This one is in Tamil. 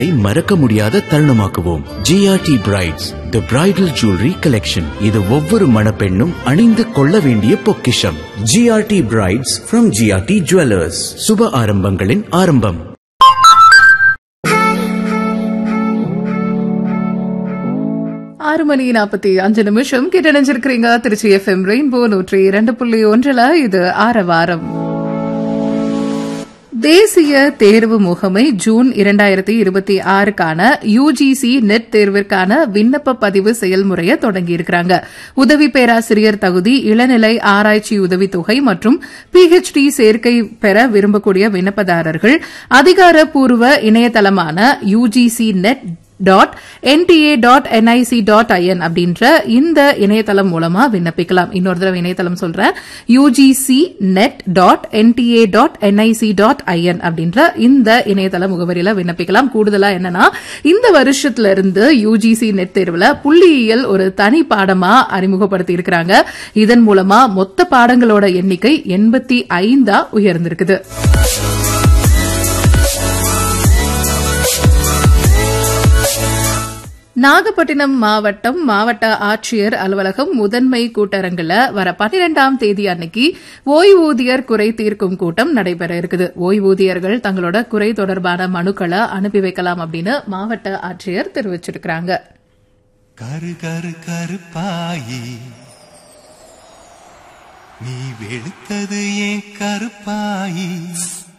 மறக்க முடியாத தருணமாக்குவோம் GRT brides the bridal jewellery collection இது ஒவ்வொரு மணப்பெண்ணும் அணிந்து கொள்ள வேண்டிய பொக்கிஷம் GRT brides from GRT jewellers சுப ஆரம்பங்களின் ஆரம்பம் ஆறு மணி நாற்பத்தி அஞ்சு நிமிஷம் கிட்டணிஞ்சிருக்கிறீங்க திருச்சி எஃப்எம் ரெயின்போ நூற்றி இரண்டு புள்ளி ஒன்றுல இது ஆரவாரம் தேசிய தேர்வு முகமை ஜூன் இரண்டாயிரத்தி இருபத்தி ஆறுக்கான யுஜிசி நெட் தேர்விற்கான விண்ணப்ப பதிவு செயல்முறையை தொடங்கியிருக்கிறாங்க உதவி பேராசிரியர் தகுதி இளநிலை ஆராய்ச்சி உதவித்தொகை மற்றும் பிஹெச்டி சேர்க்கை பெற விரும்பக்கூடிய விண்ணப்பதாரர்கள் அதிகாரப்பூர்வ இணையதளமான UGC net dot NTA dot NIC dot IN அப்படின்ற இந்த இணையதளம் மூலமா விண்ணப்பிக்கலாம் இன்னொரு தடவை இணையதளம் சொல்றேன் UGC net dot NTA dot NIC dot IN அப்படின்ற இந்த இணையதள முகவரியில விண்ணப்பிக்கலாம் கூடுதலா என்னன்னா இந்த வருஷத்துல இருந்து யூஜிசி நெட் தேர்வுல புள்ளியியல் ஒரு தனி பாடமா அறிமுகப்படுத்தி இருக்கிறாங்க இதன் மூலமா மொத்த பாடங்களோட எண்ணிக்கை எண்பத்தி ஐந்தா உயர்ந்திருக்குது நாகப்பட்டினம் மாவட்டம் மாவட்ட ஆட்சியர் அலுவலகம் முதன்மை கூட்டரங்குல வர பன்னிரெண்டாம் தேதி அன்னைக்கு ஓய்வூதியர் குறை தீர்க்கும் கூட்டம் நடைபெற இருக்குது ஓய்வூதியர்கள் தங்களோட குறை தொடர்பான மனுக்களை அனுப்பி வைக்கலாம் அப்படின்னு மாவட்ட ஆட்சியர் தெரிவிச்சிருக்கிறாங்க கரு கரு கருப்பாயி நீ வெளுத்தது ஏன் கருப்பாயி